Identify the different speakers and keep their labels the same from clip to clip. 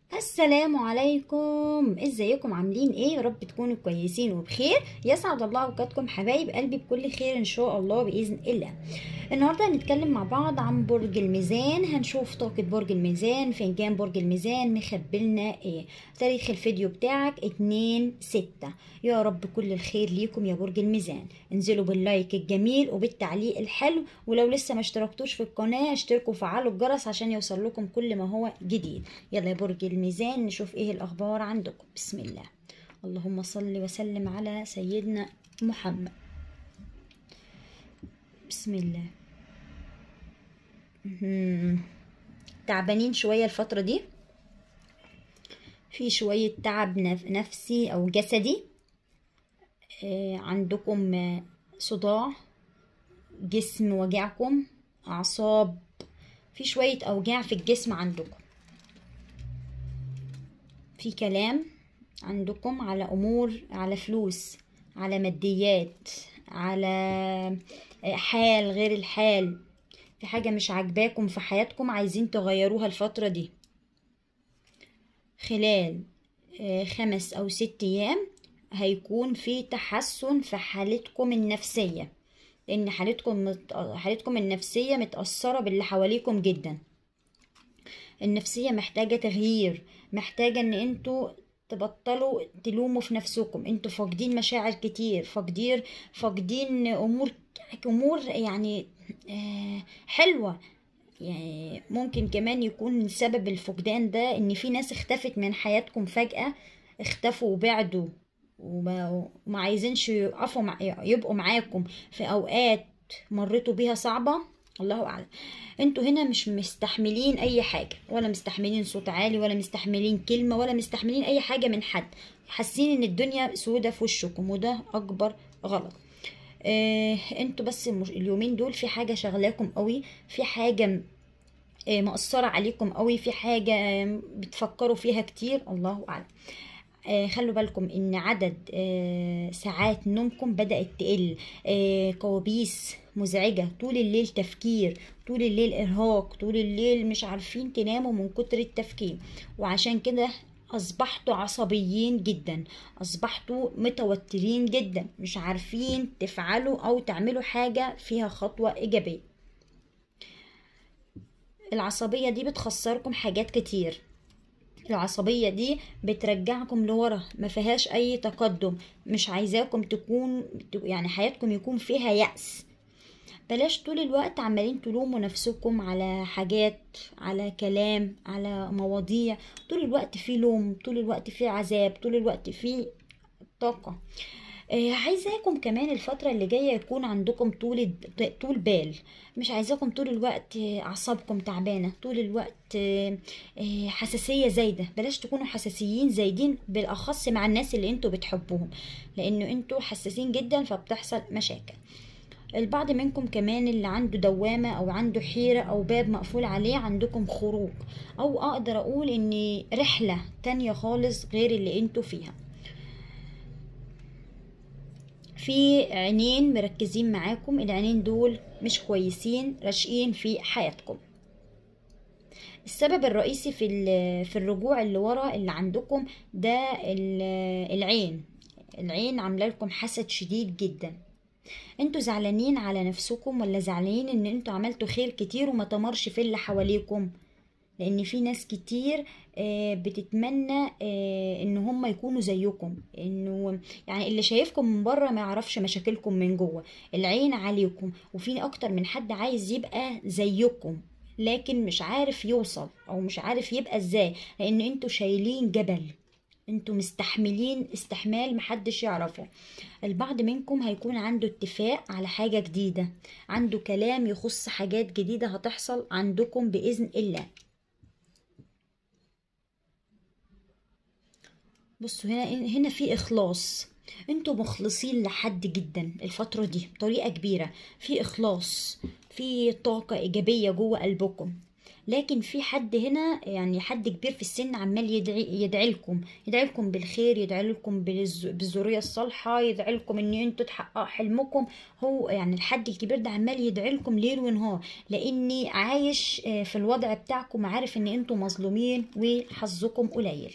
Speaker 1: السلام عليكم ازيكم عاملين ايه يا رب تكونوا كويسين وبخير يسعد الله اوقاتكم حبايب قلبي بكل خير ان شاء الله باذن الله النهارده هنتكلم مع بعض عن برج الميزان هنشوف طاقة برج الميزان فنجان برج الميزان مخبلنا ايه تاريخ الفيديو بتاعك اتنين ستة يا رب كل الخير ليكم يا برج الميزان انزلوا باللايك الجميل وبالتعليق الحلو ولو لسه ما اشتركتوش في القناة اشتركوا وفعلوا الجرس عشان يوصل لكم كل ما هو جديد يلا يا برج الميزان نشوف ايه الاخبار عندكم بسم الله اللهم صل وسلم على سيدنا محمد بسم الله مهم. تعبانين شوية الفترة دي في شوية تعب نف- نفسي أو جسدي آه، عندكم آه، صداع جسم وجعكم أعصاب في شوية أوجاع في الجسم عندكم في كلام عندكم على أمور على فلوس على ماديات على آه، حال غير الحال في حاجة مش عاجباكم في حياتكم عايزين تغيروها الفترة دي خلال آه، خمس أو ست أيام هيكون في تحسن في حالتكم النفسية لأن حالتكم مت... حالتكم النفسية متأثرة باللي حواليكم جدا النفسية محتاجة تغيير محتاجة ان انتوا تبطلوا تلوموا في نفسكم انتوا فاقدين مشاعر كتير فاقدين فاقدين امور امور يعني آه، حلوة يعني ممكن كمان يكون سبب الفقدان ده ان في ناس اختفت من حياتكم فجأة اختفوا وبعدوا وما وما عايزينش يقفوا مع يبقوا معاكم في اوقات مريتوا بيها صعبة الله اعلم انتوا هنا مش مستحملين اي حاجة ولا مستحملين صوت عالي ولا مستحملين كلمة ولا مستحملين اي حاجة من حد حاسين ان الدنيا سودة في وشكم وده اكبر غلط آه، انتوا بس المش- اليومين دول في حاجة شغلاكم قوي في حاجة آه، مأثرة عليكم قوي في حاجة آه، بتفكروا فيها كتير الله أعلم آه، خلوا بالكم ان عدد آه، ساعات نومكم بدأت تقل آه، كوابيس مزعجة طول الليل تفكير طول الليل إرهاق طول الليل مش عارفين تناموا من كتر التفكير وعشان كده أصبحتوا عصبيين جدا أصبحتوا متوترين جدا مش عارفين تفعلوا أو تعملوا حاجة فيها خطوة إيجابية العصبية دي بتخسركم حاجات كتير العصبية دي بترجعكم لورا ما فيهاش أي تقدم مش عايزاكم تكون يعني حياتكم يكون فيها يأس بلاش طول الوقت عمالين تلوموا نفسكم على حاجات على كلام على مواضيع طول الوقت في لوم طول الوقت في عذاب طول الوقت في طاقة آه، عايزاكم كمان الفترة اللي جاية يكون عندكم طول طول بال مش عايزاكم طول الوقت آه، أعصابكم تعبانة طول الوقت آه، آه، حساسية زايدة بلاش تكونوا حساسيين زايدين بالأخص مع الناس اللي انتوا بتحبوهم لأنه انتوا حساسين جدا فبتحصل مشاكل البعض منكم كمان اللي عنده دوامة أو عنده حيرة أو باب مقفول عليه عندكم خروج أو أقدر أقول إن رحلة تانية خالص غير اللي انتوا فيها في عينين مركزين معاكم العينين دول مش كويسين راشقين في حياتكم السبب الرئيسي في ال- في الرجوع اللي ورا اللي عندكم ده ال- العين العين عامله لكم حسد شديد جدا انتوا زعلانين على نفسكم ولا زعلانين ان انتوا عملتوا خير كتير وما تمرش في اللي حواليكم لان في ناس كتير آه، بتتمنى آه، ان هم يكونوا زيكم انه يعني اللي شايفكم من بره ما يعرفش مشاكلكم من جوه العين عليكم وفي اكتر من حد عايز يبقى زيكم لكن مش عارف يوصل او مش عارف يبقى ازاي لان انتوا شايلين جبل انتوا مستحملين استحمال محدش يعرفه البعض منكم هيكون عنده اتفاق على حاجة جديدة عنده كلام يخص حاجات جديدة هتحصل عندكم بإذن الله بصوا هنا هنا في إخلاص انتوا مخلصين لحد جدا الفترة دي بطريقة كبيرة في إخلاص في طاقة إيجابية جوه قلبكم لكن في حد هنا يعني حد كبير في السن عمال يدعي يدعي لكم يدعي لكم بالخير يدعي لكم بالز- بالذريه الصالحه يدعي لكم ان انتوا تحققوا حلمكم هو يعني الحد الكبير ده عمال يدعي لكم ليل ونهار لاني عايش آه، في الوضع بتاعكم عارف ان انتوا مظلومين وحظكم قليل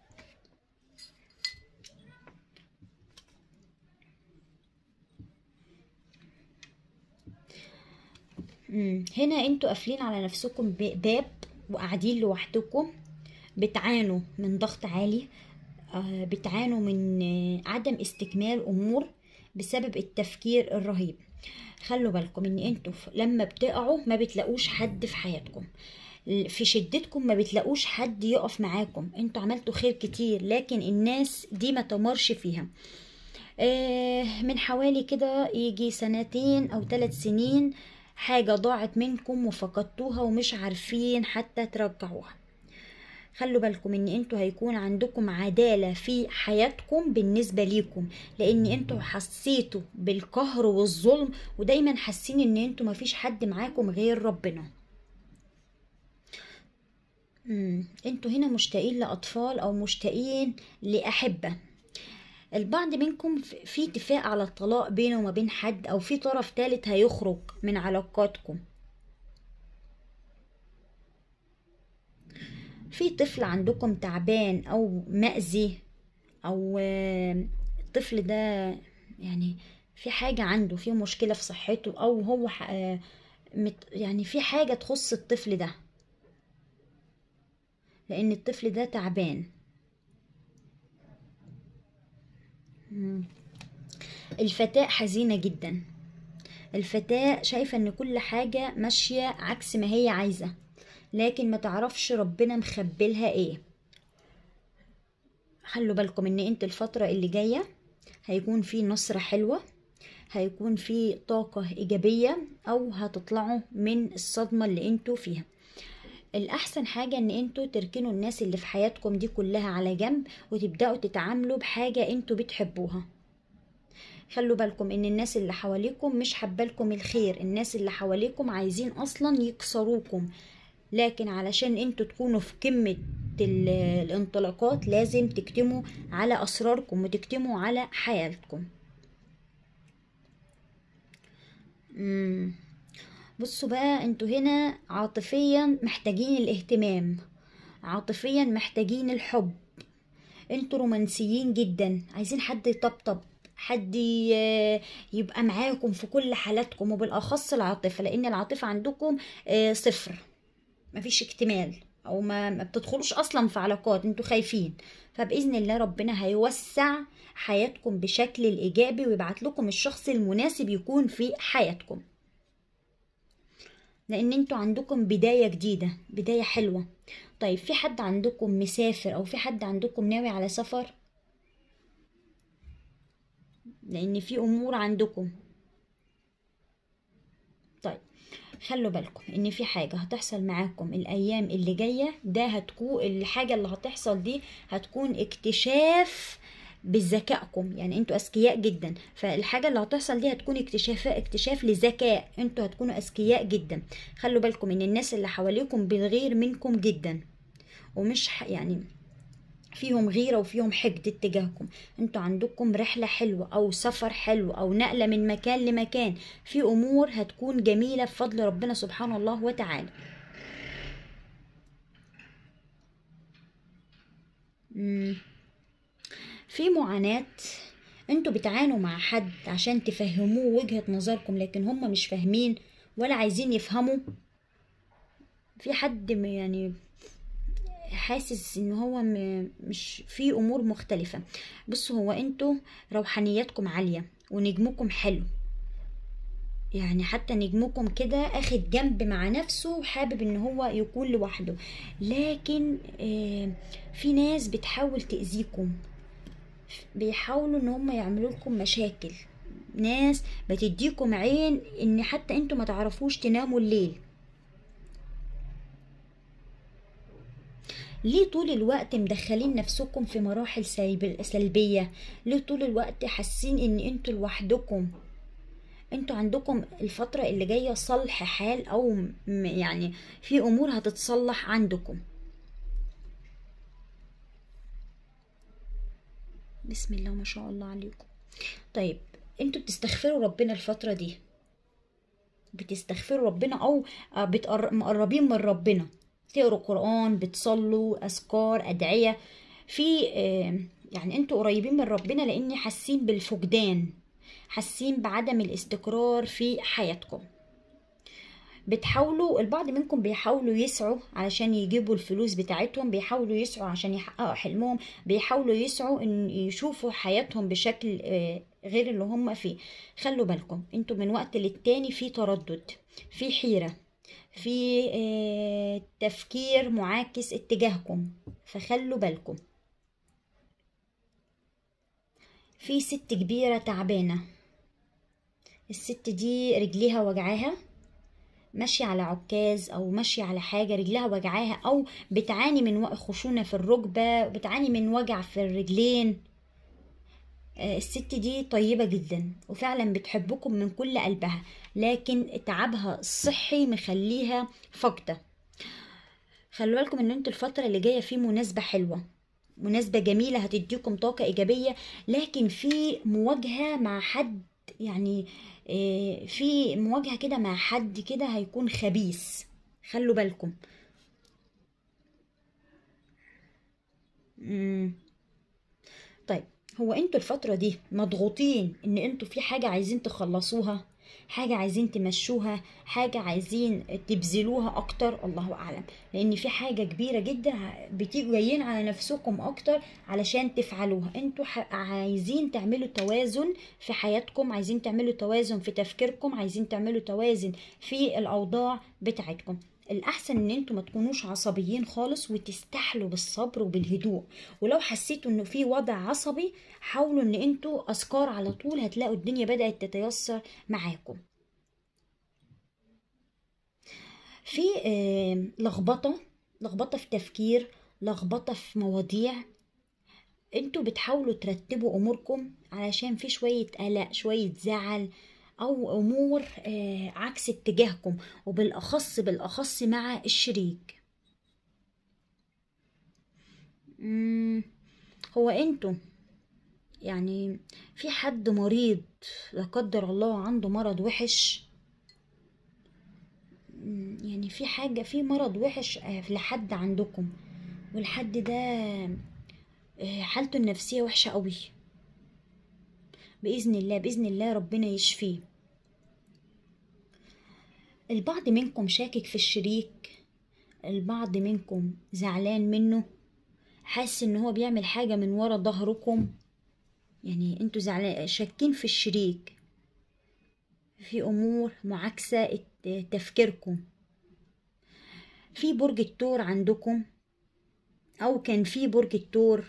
Speaker 1: مم. هنا انتوا قافلين على نفسكم ب- باب وقاعدين لوحدكم بتعانوا من ضغط عالي آه، بتعانوا من آه، عدم استكمال امور بسبب التفكير الرهيب خلوا بالكم ان انتوا ف- لما بتقعوا ما بتلاقوش حد في حياتكم ل- في شدتكم ما بتلاقوش حد يقف معاكم انتوا عملتوا خير كتير لكن الناس دي ما تمرش فيها آه، من حوالي كده يجي سنتين او ثلاث سنين حاجة ضاعت منكم وفقدتوها ومش عارفين حتى ترجعوها خلوا بالكم ان انتوا هيكون عندكم عدالة في حياتكم بالنسبة ليكم لان انتوا حسيتوا بالقهر والظلم ودايما حاسين ان انتوا مفيش حد معاكم غير ربنا مم. انتوا هنا مشتاقين لأطفال أو مشتاقين لأحبة البعض منكم في في اتفاق على الطلاق بينه وما بين حد أو في طرف تالت هيخرج من علاقاتكم في طفل عندكم تعبان أو مأذي أو آه، الطفل ده يعني في حاجة عنده في مشكلة في صحته أو هو ح- آه، مت- يعني في حاجة تخص الطفل ده لأن الطفل ده تعبان مم. الفتاة حزينة جدا الفتاة شايفة ان كل حاجة ماشية عكس ما هي عايزة لكن ما تعرفش ربنا مخبلها ايه خلوا بالكم ان انت الفترة اللي جاية هيكون في نصرة حلوة هيكون في طاقة إيجابية أو هتطلعوا من الصدمة اللي انتوا فيها الأحسن حاجة إن انتوا تركنوا الناس اللي في حياتكم دي كلها على جنب وتبدأوا تتعاملوا بحاجة انتوا بتحبوها خلوا بالكم ان الناس اللي حواليكم مش حبالكم الخير الناس اللي حواليكم عايزين اصلا يكسروكم لكن علشان انتوا تكونوا في قمة ال- الانطلاقات لازم تكتموا على اسراركم وتكتموا على حياتكم مم. بصوا بقى انتوا هنا عاطفيا محتاجين الاهتمام عاطفيا محتاجين الحب انتوا رومانسيين جدا عايزين حد يطبطب حد ي- يبقى معاكم في كل حالاتكم وبالاخص العاطفه لان العاطفه عندكم آه، صفر مفيش اكتمال او ما ما بتدخلوش اصلا في علاقات انتوا خايفين فباذن الله ربنا هيوسع حياتكم بشكل الايجابي ويبعت لكم الشخص المناسب يكون في حياتكم لان انتوا عندكم بداية جديدة بداية حلوة طيب في حد عندكم مسافر او في حد عندكم ناوي على سفر لان في امور عندكم طيب خلوا بالكم ان في حاجة هتحصل معاكم الايام اللي جاية ده هتكون الحاجة اللي هتحصل دي هتكون اكتشاف بذكائكم يعني انتوا اذكياء جدا فالحاجة اللي هتحصل دي هتكون اكتشاف اكتشاف لذكاء انتوا هتكونوا اذكياء جدا خلوا بالكم ان الناس اللي حواليكم بتغير منكم جدا ومش ح- يعني فيهم غيرة وفيهم حقد اتجاهكم انتوا عندكم رحلة حلوة او سفر حلو او نقلة من مكان لمكان في امور هتكون جميلة بفضل ربنا سبحانه الله وتعالى مم. في معاناة انتوا بتعانوا مع حد عشان تفهموه وجهة نظركم لكن هم مش فاهمين ولا عايزين يفهموا في حد م- يعني حاسس ان هو م- مش في امور مختلفة بصوا هو انتوا روحانياتكم عالية ونجمكم حلو يعني حتى نجمكم كده اخد جنب مع نفسه وحابب ان هو يكون لوحده لكن آه، في ناس بتحاول تأذيكم بيحاولوا ان هم يعملوا لكم مشاكل ناس بتديكم عين ان حتى انتوا ما تعرفوش تناموا الليل ليه طول الوقت مدخلين نفسكم في مراحل سلب- سلبية ليه طول الوقت حاسين ان انتوا لوحدكم انتوا عندكم الفترة اللي جاية صلح حال او م- يعني في امور هتتصلح عندكم بسم الله ما شاء الله عليكم طيب انتوا بتستغفروا ربنا الفترة دي بتستغفروا ربنا او آه، بتقر- مقربين من ربنا تقروا قرآن بتصلوا اذكار ادعية في آه، يعني انتوا قريبين من ربنا لاني حاسين بالفقدان حاسين بعدم الاستقرار في حياتكم بتحاولوا البعض منكم بيحاولوا يسعوا علشان يجيبوا الفلوس بتاعتهم بيحاولوا يسعوا عشان يحققوا حلمهم بيحاولوا يسعوا ان يشوفوا حياتهم بشكل آه، غير اللي هم فيه خلوا بالكم انتوا من وقت للتاني في تردد في حيرة في آه، تفكير معاكس اتجاهكم فخلوا بالكم في ست كبيرة تعبانة الست دي رجليها وجعاها ماشية على عكاز أو ماشية على حاجة رجلها وجعاها أو بتعاني من وق- خشونة في الركبة بتعاني من وجع في الرجلين آه، الست دي طيبة جدا وفعلا بتحبكم من كل قلبها لكن تعبها الصحي مخليها فاقدة خلوا بالكم ان انتوا الفترة اللي جاية في مناسبة حلوة مناسبة جميلة هتديكم طاقة إيجابية لكن في مواجهة مع حد يعني آه، في مواجهة كده مع حد كده هيكون خبيث خلوا بالكم مم. طيب هو انتوا الفترة دي مضغوطين ان انتوا في حاجة عايزين تخلصوها حاجة عايزين تمشوها حاجة عايزين تبذلوها اكتر الله اعلم لان في حاجة كبيرة جدا ه- بتيجوا جايين على نفسكم اكتر علشان تفعلوها انتوا ح- عايزين تعملوا توازن في حياتكم عايزين تعملوا توازن في تفكيركم عايزين تعملوا توازن في الاوضاع بتاعتكم الاحسن ان انتوا ما تكونوش عصبيين خالص وتستحلوا بالصبر وبالهدوء ولو حسيتوا انه في وضع عصبي حاولوا ان انتوا اذكار على طول هتلاقوا الدنيا بدأت تتيسر معاكم في آه، لخبطة لخبطة في تفكير لخبطة في مواضيع انتوا بتحاولوا ترتبوا اموركم علشان في شوية قلق شوية زعل او امور آه، عكس اتجاهكم وبالاخص بالاخص مع الشريك مم، هو انتوا يعني في حد مريض لا قدر الله عنده مرض وحش مم، يعني في حاجة في مرض وحش آه، لحد عندكم والحد ده آه، حالته النفسية وحشة قوي بإذن الله بإذن الله ربنا يشفيه البعض منكم شاكك في الشريك البعض منكم زعلان منه حاسس ان هو بيعمل حاجة من ورا ظهركم يعني انتوا زعلان شاكين في الشريك في امور معاكسة ات- تفكيركم في برج الثور عندكم او كان في برج الثور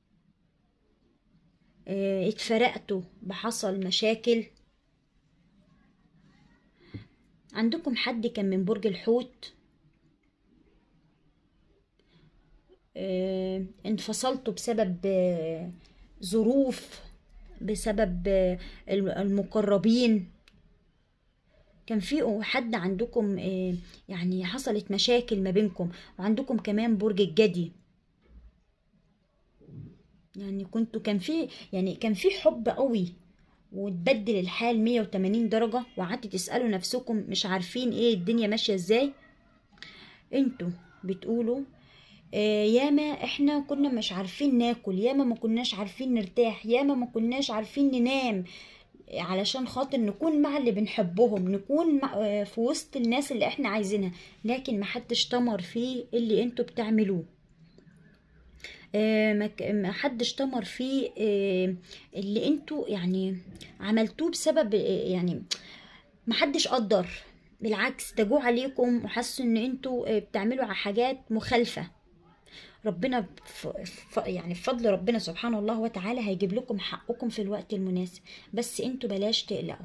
Speaker 1: اه، اتفرقتوا بحصل مشاكل عندكم حد كان من برج الحوت اه، انفصلتوا بسبب اه، ظروف بسبب اه، الم- المقربين كان في حد عندكم اه، يعني حصلت مشاكل ما بينكم وعندكم كمان برج الجدي يعني كنتوا كان في يعني كان في حب قوي وتبدل الحال 180 درجة وقعدتوا تسألوا نفسكم مش عارفين ايه الدنيا ماشية ازاي انتوا بتقولوا آه ياما احنا كنا مش عارفين ناكل ياما ما كناش عارفين نرتاح ياما ما كناش عارفين ننام علشان خاطر نكون مع اللي بنحبهم نكون مع آه في وسط الناس اللي احنا عايزينها لكن محدش تمر فيه اللي انتوا بتعملوه آه، ما ك- ما حدش تمر فيه آه، اللي انتوا يعني عملتوه بسبب آه، يعني ما حدش قدر بالعكس تجوا عليكم وحسوا ان انتوا آه، بتعملوا ع- حاجات مخالفة ربنا ف... ف... يعني بفضل ربنا سبحانه الله وتعالى هيجيب لكم حقكم في الوقت المناسب بس انتوا بلاش تقلقوا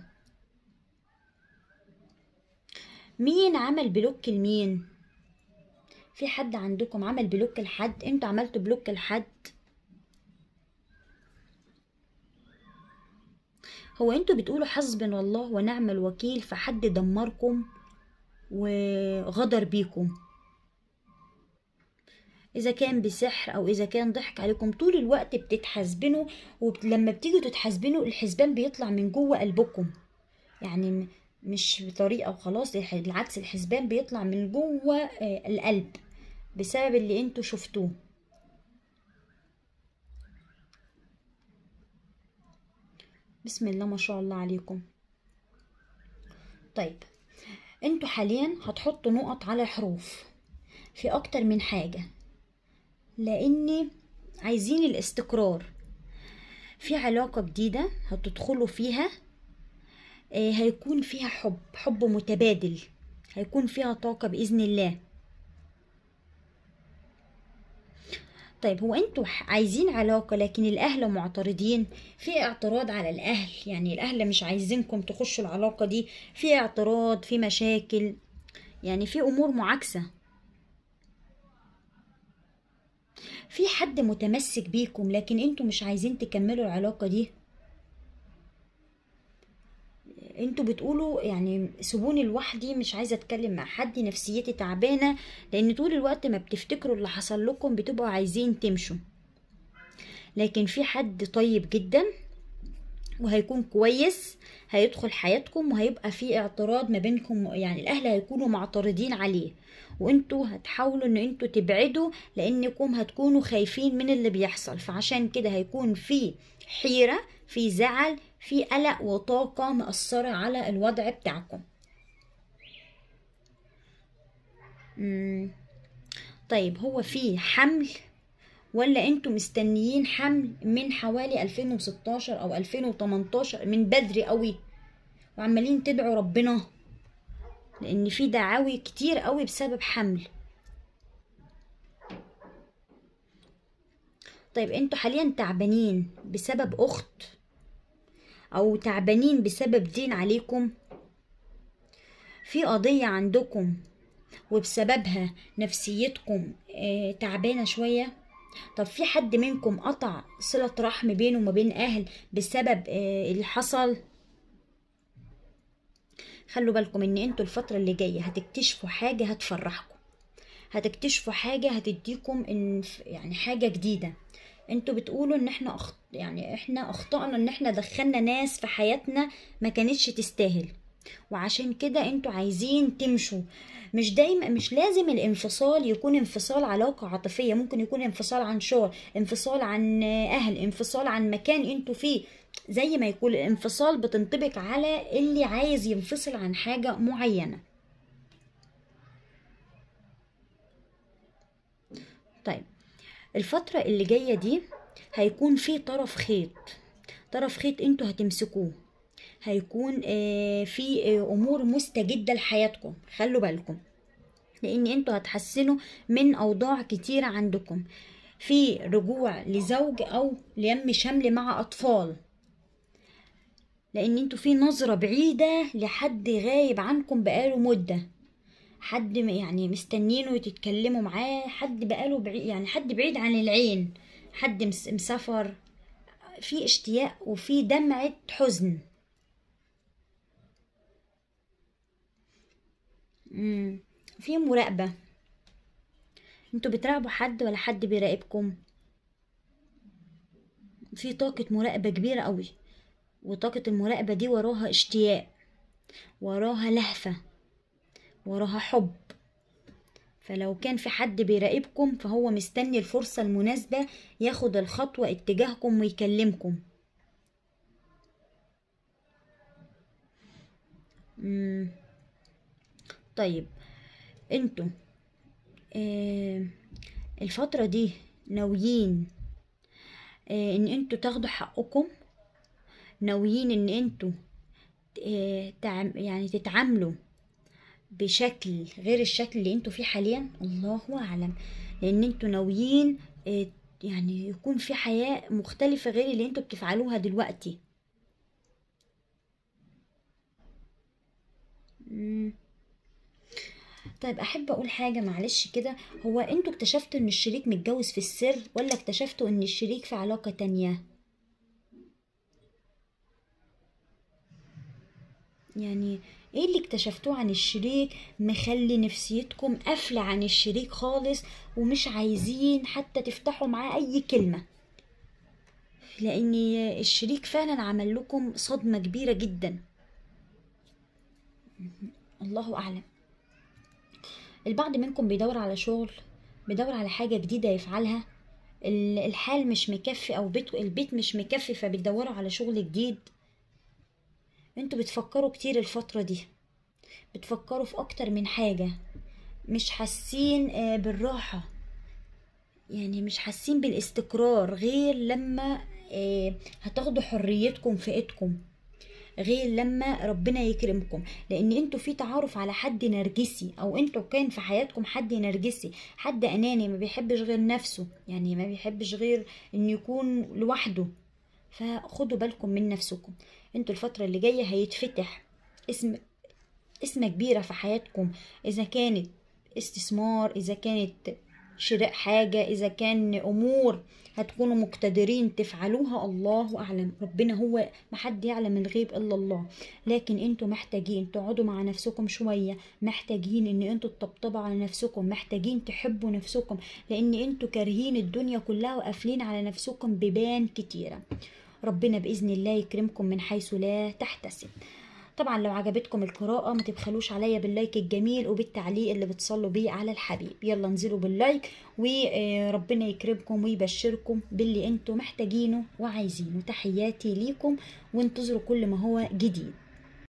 Speaker 1: مين عمل بلوك لمين في حد عندكم عمل بلوك لحد انتوا عملتوا بلوك لحد هو انتوا بتقولوا حسبنا الله ونعم الوكيل فحد دمركم وغدر بيكم اذا كان بسحر او اذا كان ضحك عليكم طول الوقت بتتحاسبنوا ولما بتيجوا تتحاسبنوا الحسبان بيطلع من جوه قلبكم يعني م- مش بطريقه وخلاص الح- العكس الحسبان بيطلع من جوه آه، القلب بسبب اللي انتوا شفتوه بسم الله ما شاء الله عليكم طيب انتوا حاليا هتحطوا نقط على الحروف في اكتر من حاجة لان عايزين الاستقرار في علاقة جديدة هتدخلوا فيها آه، هيكون فيها حب حب متبادل هيكون فيها طاقة بإذن الله طيب هو انتوا ح- عايزين علاقة لكن الأهل معترضين في اعتراض على الأهل يعني الأهل مش عايزينكم تخشوا العلاقة دي في اعتراض في مشاكل يعني في أمور معاكسة في حد متمسك بيكم لكن انتوا مش عايزين تكملوا العلاقة دي انتوا بتقولوا يعني سيبوني لوحدي مش عايزه اتكلم مع حد نفسيتي تعبانه لان طول الوقت ما بتفتكروا اللي حصل لكم بتبقوا عايزين تمشوا لكن في حد طيب جدا وهيكون كويس هيدخل حياتكم وهيبقى في اعتراض ما بينكم يعني الاهل هيكونوا معترضين عليه وانتوا هتحاولوا ان انتوا تبعدوا لانكم هتكونوا خايفين من اللي بيحصل فعشان كده هيكون في حيرة في زعل في قلق وطاقة مأثرة على الوضع بتاعكم مم. طيب هو في حمل ولا انتوا مستنيين حمل من حوالي 2016 او 2018 من بدري قوي وعمالين تدعوا ربنا لان في دعاوي كتير قوي بسبب حمل طيب انتوا حاليا تعبانين بسبب اخت او تعبانين بسبب دين عليكم في قضية عندكم وبسببها نفسيتكم آه، تعبانة شوية طب في حد منكم قطع صلة رحم بينه وما بين أهل بسبب آه، اللي حصل خلوا بالكم ان انتوا الفترة اللي جاية هتكتشفوا حاجة هتفرحكم هتكتشفوا حاجة هتديكم إن يعني حاجة جديدة انتوا بتقولوا ان احنا أخط... يعني احنا اخطأنا ان احنا دخلنا ناس في حياتنا ما كانتش تستاهل وعشان كده انتوا عايزين تمشوا مش دايما مش لازم الانفصال يكون انفصال علاقة عاطفية ممكن يكون انفصال عن شغل انفصال عن اهل انفصال عن مكان انتوا فيه زي ما يكون الانفصال بتنطبق على اللي عايز ينفصل عن حاجة معينة طيب الفترة اللي جاية دي هيكون في طرف خيط طرف خيط انتوا هتمسكوه هيكون آه، في آه، امور مستجدة لحياتكم خلوا بالكم لان انتوا هتحسنوا من اوضاع كتيرة عندكم في رجوع لزوج او لم شمل مع اطفال لان انتوا في نظرة بعيدة لحد غايب عنكم بقاله مدة حد م- يعني مستنينه تتكلموا معاه حد بقاله بعيد يعني حد بعيد عن العين حد مس- مسافر في اشتياق وفي دمعة حزن مم. في مراقبة انتوا بتراقبوا حد ولا حد بيراقبكم في طاقة مراقبة كبيرة قوي وطاقة المراقبة دي وراها اشتياق وراها لهفة وراها حب فلو كان في حد بيراقبكم فهو مستني الفرصة المناسبة ياخد الخطوة اتجاهكم ويكلمكم مم. طيب انتوا آه الفترة دي ناويين آه ان انتوا تاخدوا حقكم ناويين ان انتوا آه تعم يعني تتعاملوا بشكل غير الشكل اللي انتوا فيه حاليا الله اعلم لان انتوا ناويين آه، يعني يكون في حياة مختلفة غير اللي انتوا بتفعلوها دلوقتي مم. طيب احب اقول حاجة معلش كده هو انتوا اكتشفتوا ان الشريك متجوز في السر ولا اكتشفتوا ان الشريك في علاقة تانية يعني ايه اللي اكتشفتوه عن الشريك مخلي نفسيتكم قافلة عن الشريك خالص ومش عايزين حتى تفتحوا معاه اي كلمة لان الشريك فعلا عمل لكم صدمة كبيرة جدا الله اعلم البعض منكم بيدور على شغل بيدور على حاجة جديدة يفعلها ال- الحال مش مكفي او بيت البيت مش مكفي فبتدوروا على شغل جديد انتوا بتفكروا كتير الفترة دي بتفكروا في اكتر من حاجة مش حاسين آه، بالراحة يعني مش حاسين بالاستقرار غير لما آه، هتاخدوا حريتكم في ايدكم غير لما ربنا يكرمكم لان انتوا في تعارف على حد نرجسي او انتوا كان في حياتكم حد نرجسي حد اناني ما بيحبش غير نفسه يعني ما بيحبش غير انه يكون لوحده فخدوا بالكم من نفسكم انتوا الفترة اللي جاية هيتفتح اسم اسم كبيرة في حياتكم إذا كانت استثمار إذا كانت شراء حاجة إذا كان أمور هتكونوا مقتدرين تفعلوها الله أعلم ربنا هو محد يعلم الغيب إلا الله لكن انتوا محتاجين تقعدوا مع نفسكم شوية محتاجين ان انتوا تطبطبوا على نفسكم محتاجين تحبوا نفسكم لان انتوا كارهين الدنيا كلها وقافلين على نفسكم بيبان كتيرة ربنا بإذن الله يكرمكم من حيث لا تحتسب طبعا لو عجبتكم القراءة ما تبخلوش عليا باللايك الجميل وبالتعليق اللي بتصلوا بيه على الحبيب يلا انزلوا باللايك وربنا يكرمكم ويبشركم باللي انتوا محتاجينه وعايزينه تحياتي ليكم وانتظروا كل ما هو جديد